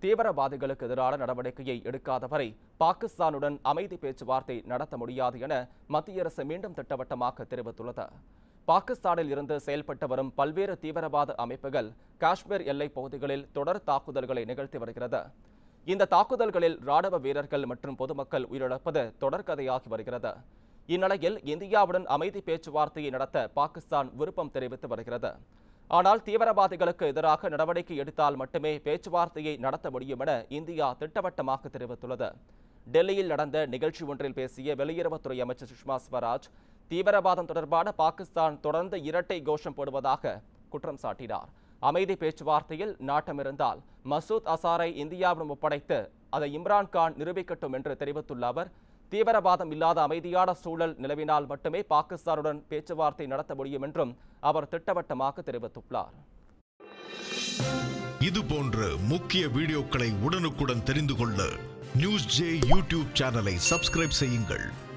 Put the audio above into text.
தீவிரவாதிகளுக்கு எதிரான நடவடிக்கையை எடுக்காத வரை பாகிஸ்தானுடன் அமைதி பேச்சுவார்த்தை நடத்த முடியாது என மத்திய அரசு மீண்டும் திட்டவட்டமாக தெரிவித்துள்ளது பாகிஸ்தானில் இருந்து செயல்பட்டு வரும் பல்வேறு தீவிரவாத அமைப்புகள் காஷ்மீர் எல்லைப் பகுதிகளில் தொடர் தாக்குதல்களை நிகழ்த்தி வருகிறது இந்த தாக்குதல்களில் ராணுவ வீரர்கள் மற்றும் பொதுமக்கள் உயிரிழப்பது தொடர்கதையாகி வருகிறது இந்நிலையில் இந்தியாவுடன் அமைதி பேச்சுவார்த்தையை நடத்த பாகிஸ்தான் விருப்பம் தெரிவித்து வருகிறது ஆனால் தீவிரவாதிகளுக்கு எதிராக நடவடிக்கை எடுத்தால் மட்டுமே பேச்சுவார்த்தையை நடத்த முடியும் என இந்தியா திட்டவட்டமாக தெரிவித்துள்ளது டெல்லியில் நடந்த நிகழ்ச்சி ஒன்றில் பேசிய வெளியுறவுத்துறை அமைச்சர் சுஷ்மா ஸ்வராஜ் தீவிரவாதம் தொடர்பான பாகிஸ்தான் தொடர்ந்து இரட்டை கோஷம் போடுவதாக குற்றம் சாட்டினார் அமைதி பேச்சுவார்த்தையில் நாட்டம் இருந்தால் மசூத் அசாரை இந்தியாவிடம் ஒப்படைத்து அதை இம்ரான்கான் நிரூபிக்கட்டும் என்று தெரிவித்துள்ள அவர் தீவிரவாதம் இல்லாத அமைதியான சூழல் நிலவினால் மட்டுமே பாகிஸ்தானுடன் பேச்சுவார்த்தை நடத்த முடியும் என்றும் அவர் திட்டவட்டமாக தெரிவித்துள்ளார் இது போன்ற முக்கிய வீடியோக்களை உடனுக்குடன் தெரிந்து கொள்ள நியூஸ் ஜே யூடியூப் சேனலை சப்ஸ்கிரைப் செய்யுங்கள்